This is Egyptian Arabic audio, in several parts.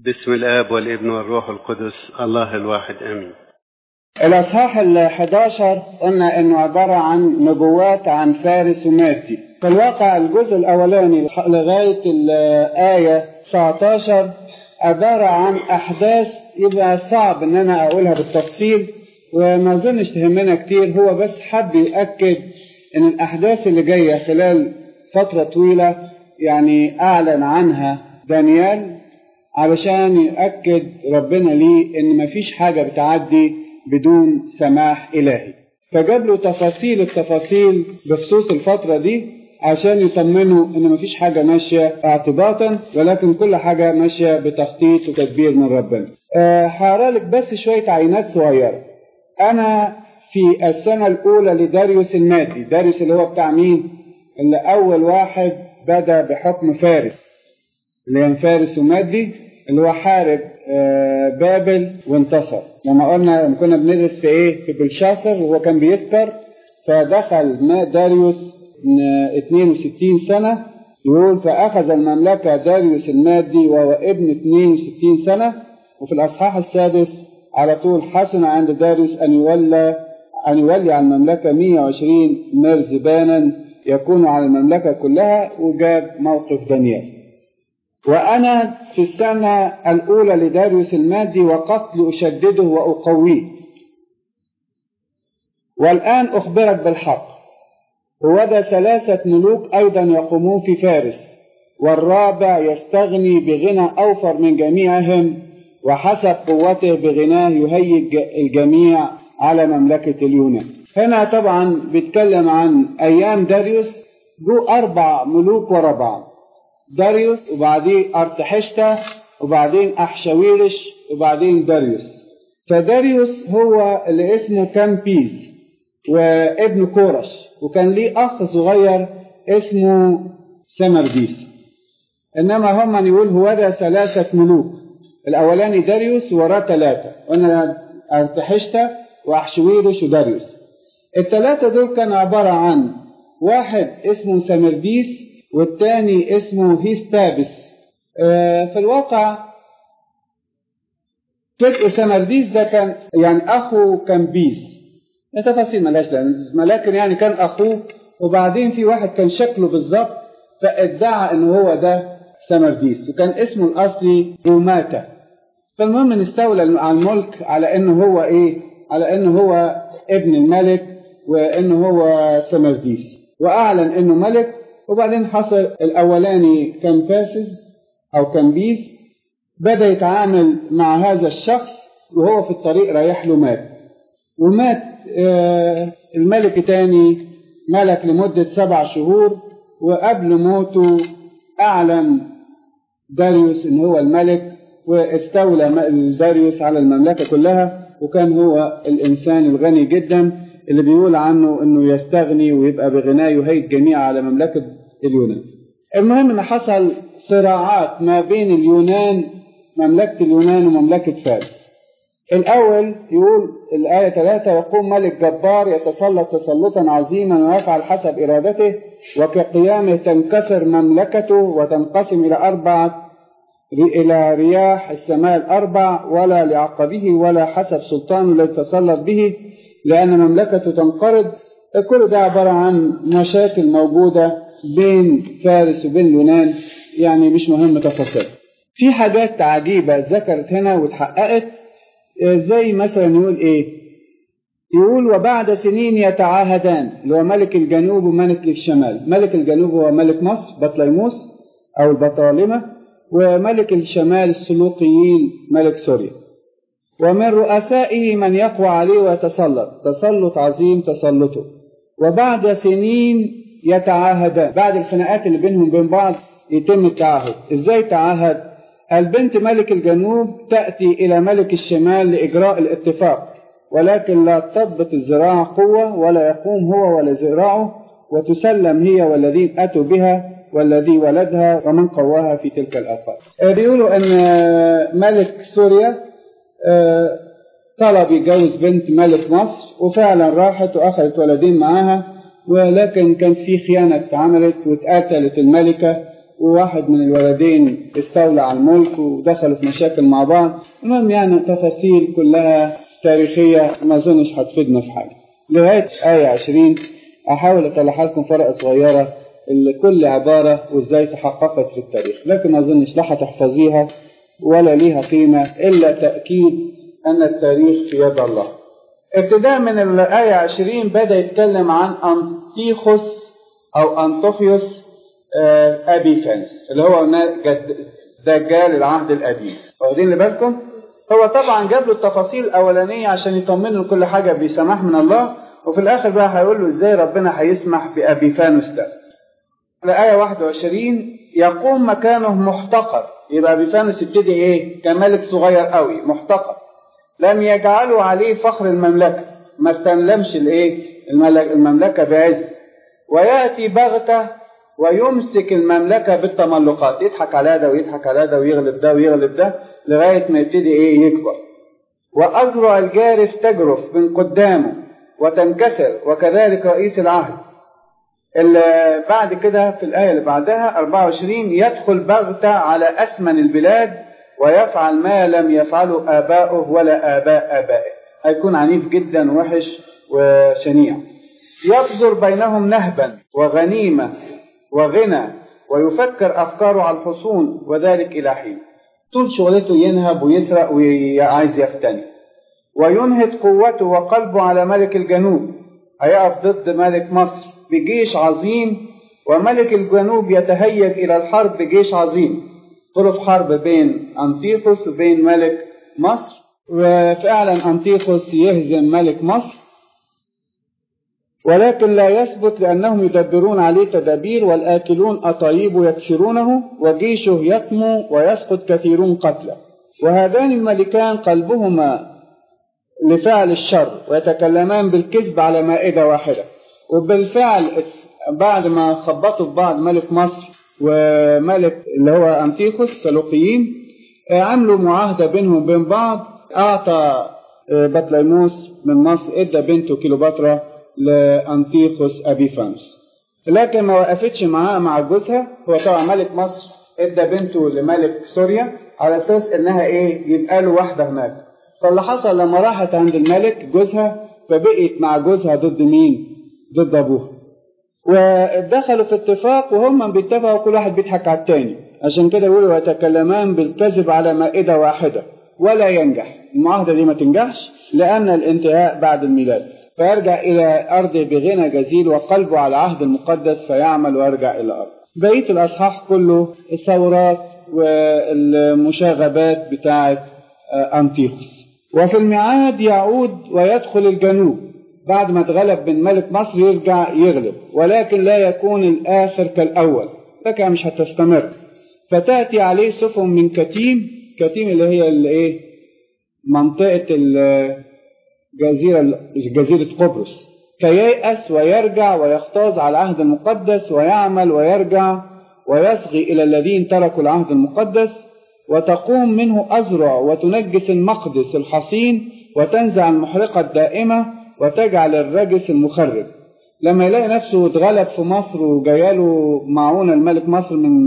بسم الآب والابن والروح القدس الله الواحد آمين الأصحاح ال 11 قلنا إنه عبارة عن نبوات عن فارس ومادي في الواقع الجزء الأولاني لغاية الآية 19 عبارة عن أحداث يبقى صعب إن أنا أقولها بالتفصيل وما أظنش تهمنا كتير هو بس حب يأكد إن الأحداث اللي جاية خلال فترة طويلة يعني أعلن عنها دانيال علشان يأكد ربنا ليه إن مفيش حاجة بتعدي بدون سماح إلهي فجاب له تفاصيل التفاصيل بخصوص الفترة دي عشان يطمنوا إن مفيش حاجة ماشية اعتباطا ولكن كل حاجة ماشية بتخطيط وتدبير من ربنا. أه هقرالك بس شوية عينات صغيرة. أنا في السنة الأولى لداريوس المادي، داريوس اللي هو بتاع مين؟ اللي أول واحد بدأ بحكم فارس. اللي كان فارس ومادي اللي هو حارب بابل وانتصر لما قلنا لما كنا بندرس في ايه في بلشاسر وهو كان بيسكر فدخل داريوس 62 سنة يقول فأخذ المملكة داريوس المادي وهو ابن 62 سنة وفي الأصحاح السادس على طول حسن عند داريوس أن يولى أن يولي على المملكة 120 مرزبانا يكون على المملكة كلها وجاب موقف دانيال وأنا في السنة الأولى لداريوس المادي وقفت لأشدده وأقويه والآن أخبرك بالحق وذا ثلاثة ملوك أيضا يقومون في فارس والرابع يستغني بغنى أوفر من جميعهم وحسب قوته بغناه يهيج الجميع على مملكة اليونان هنا طبعا بيتكلم عن أيام داريوس جو أربع ملوك ورا بعض داريوس وبعدين أرتحشتا وبعدين أحشاويرش وبعدين داريوس فداريوس هو اللي اسمه كامبيز وابن كورش وكان ليه أخ صغير اسمه سمرديس إنما هم يقول هو ده ثلاثة ملوك الأولاني داريوس وراه ثلاثة قلنا أرتحشتا وأحشويرش وداريوس الثلاثة دول كانوا عبارة عن واحد اسمه سمرديس والتاني اسمه هيستابس آه في الواقع فتح سمرديس ده كان يعني اخو كمبيز تفاصيل ملهاش لازمه لكن يعني كان اخوه وبعدين في واحد كان شكله بالظبط فادعى ان هو ده سمرديس وكان اسمه الاصلي روماتا فالمهم نستولى على الملك على انه هو ايه على انه هو ابن الملك وانه هو سمرديس واعلن انه ملك وبعدين حصل الأولاني كان فاسد أو كان بيس بدأ يتعامل مع هذا الشخص وهو في الطريق رايح له مات ومات آه الملك تاني ملك لمدة سبع شهور وقبل موته أعلن داريوس إن هو الملك واستولى داريوس على المملكة كلها وكان هو الإنسان الغني جدا اللي بيقول عنه إنه يستغني ويبقى بغناه يهيج جميع على مملكة اليونان المهم ان حصل صراعات ما بين اليونان مملكة اليونان ومملكة فارس الأول يقول الآية ثلاثة يقوم ملك جبار يتسلط تسلطا عظيما ويفعل حسب إرادته وكقيامه تنكسر مملكته وتنقسم إلى أربعة إلى رياح السماء الأربع ولا لعقبه ولا حسب سلطانه الذي تسلط به لأن مملكته تنقرض كل ده عبارة عن مشاكل موجودة بين فارس وبين اليونان يعني مش مهم تفاصيل في حاجات عجيبة ذكرت هنا واتحققت زي مثلا يقول ايه يقول وبعد سنين يتعاهدان اللي هو ملك الجنوب وملك الشمال ملك الجنوب هو ملك مصر بطليموس او البطالمة وملك الشمال السلوقيين ملك سوريا ومن رؤسائه من يقوى عليه ويتسلط تسلط عظيم تسلطه وبعد سنين يتعاهدان بعد الخناقات اللي بينهم وبين بعض يتم التعاهد ازاي تعاهد البنت ملك الجنوب تأتي إلى ملك الشمال لإجراء الاتفاق ولكن لا تضبط الزراعة قوة ولا يقوم هو ولا زراعه وتسلم هي والذين أتوا بها والذي ولدها ومن قواها في تلك الآفاق بيقولوا أن ملك سوريا طلب يتجوز بنت ملك مصر وفعلا راحت وأخذت ولدين معاها ولكن كان في خيانة اتعملت واتقتلت الملكة وواحد من الولدين استولى على الملك ودخلوا في مشاكل مع بعض المهم يعني تفاصيل كلها تاريخية ما أظنش هتفيدنا في حاجة لغاية آية 20 أحاول أطلع لكم فرقة صغيرة لكل عبارة وإزاي تحققت في التاريخ لكن ما أظنش لا هتحفظيها ولا ليها قيمة إلا تأكيد أن التاريخ في يد الله ابتداء من الآية 20 بدأ يتكلم عن أنتيخوس أو أنطوخيوس أبي فانس اللي هو دجال العهد القديم واخدين بالكم هو طبعا جاب له التفاصيل الأولانية عشان يطمنه كل حاجة بسماح من الله وفي الآخر بقى هيقول له إزاي ربنا هيسمح بأبي فانوس ده الآية 21 يقوم مكانه محتقر يبقى أبي فانوس يبتدي إيه كملك صغير قوي محتقر لم يجعلوا عليه فخر المملكة ما استلمش الإيه المملكة بعز ويأتي بغتة ويمسك المملكة بالتملقات يضحك على ده ويضحك على ده ويغلب ده ويغلب ده لغاية ما يبتدي إيه يكبر وأزرع الجارف تجرف من قدامه وتنكسر وكذلك رئيس العهد اللي بعد كده في الآية اللي بعدها 24 يدخل بغتة على أسمن البلاد ويفعل ما لم يفعله آباؤه ولا آباء آبائه هيكون عنيف جدا وحش وشنيع يبذر بينهم نهبا وغنيمة وغنى ويفكر أفكاره على الحصون وذلك إلى حين طول شغلته ينهب ويسرق وعايز يفتني وينهض قوته وقلبه على ملك الجنوب هيقف ضد ملك مصر بجيش عظيم وملك الجنوب يتهيج إلى الحرب بجيش عظيم طرف حرب بين أنطيخوس وبين ملك مصر وفعلا أنطيخوس يهزم ملك مصر ولكن لا يثبت لأنهم يدبرون عليه تدابير والآكلون أطايب يكسرونه وجيشه يطمو ويسقط كثيرون قتله وهذان الملكان قلبهما لفعل الشر ويتكلمان بالكذب على مائدة واحدة وبالفعل بعد ما خبطوا في بعض ملك مصر وملك اللي هو أنتيخوس سلوقيين عملوا معاهدة بينهم وبين بعض أعطى بطليموس من مصر إدى بنته كيلوباترا لأنتيخوس أبيفانس لكن ما وقفتش معاه مع جوزها هو طبعا ملك مصر ادى بنته لملك سوريا على اساس انها ايه يبقى له واحده هناك فاللي حصل لما راحت عند الملك جوزها فبقيت مع جوزها ضد مين ضد ابوها ودخلوا في اتفاق وهم بيتفقوا كل واحد بيضحك على التاني عشان كده يقولوا يتكلمان بالكذب على مائدة واحدة ولا ينجح المعاهدة دي ما تنجحش لأن الانتهاء بعد الميلاد فيرجع إلى أرضه بغنى جزيل وقلبه على العهد المقدس فيعمل ويرجع إلى أرض بقية الأصحاح كله الثورات والمشاغبات بتاعة أنتيخوس وفي الميعاد يعود ويدخل الجنوب بعد ما اتغلب من ملك مصر يرجع يغلب ولكن لا يكون الآخر كالأول لكن مش هتستمر فتأتي عليه سفن من كتيم كتيم اللي هي الايه منطقة جزيرة جزيرة قبرص فييأس ويرجع ويختاز على العهد المقدس ويعمل ويرجع ويصغي إلى الذين تركوا العهد المقدس وتقوم منه أزرع وتنجس المقدس الحصين وتنزع المحرقة الدائمة وتجعل الرجس المخرب لما يلاقي نفسه اتغلب في مصر وجايله معونة الملك مصر من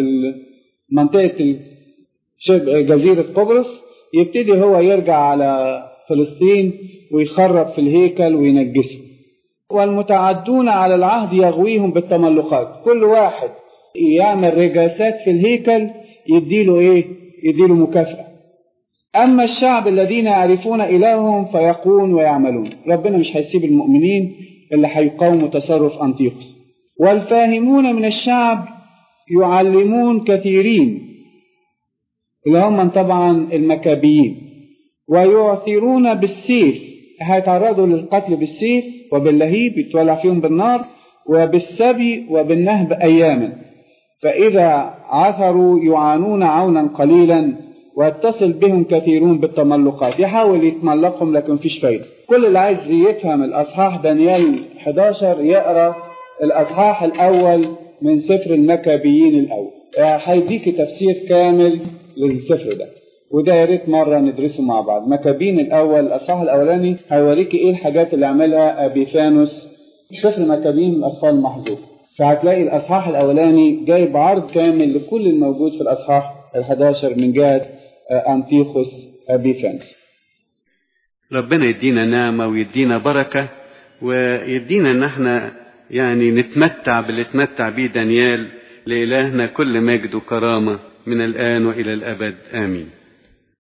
منطقة جزيرة قبرص يبتدي هو يرجع على فلسطين ويخرب في الهيكل وينجسه والمتعدون على العهد يغويهم بالتملقات كل واحد يعمل رجاسات في الهيكل يديله ايه يديله مكافأة أما الشعب الذين يعرفون إلههم فيقون ويعملون ربنا مش هيسيب المؤمنين اللي هيقاوموا تصرف أنطيخوس والفاهمون من الشعب يعلمون كثيرين اللي هم طبعا المكابيين ويعثرون بالسيف هيتعرضوا للقتل بالسيف وباللهيب يتولع فيهم بالنار وبالسبي وبالنهب أياما فإذا عثروا يعانون عونا قليلا ويتصل بهم كثيرون بالتملقات يحاول يتملقهم لكن مفيش فايدة كل اللي عايز يفهم الأصحاح دانيال 11 يقرأ الأصحاح الأول من سفر المكابيين الأول هيديك تفسير كامل للسفر ده وده يا ريت مرة ندرسه مع بعض مكابين الأول الأصحاح الأولاني هيوريك إيه الحاجات اللي عملها أبيفانوس سفر مكابين من الأصفار المحذوف فهتلاقي الأصحاح الأولاني جايب عرض كامل لكل الموجود في الأصحاح ال11 من جهة أنتيخوس أبيفانس ربنا يدينا نعمة ويدينا بركة ويدينا ان احنا يعني نتمتع باللي اتمتع بيه دانيال لإلهنا كل مجد وكرامة من الآن وإلى الأبد آمين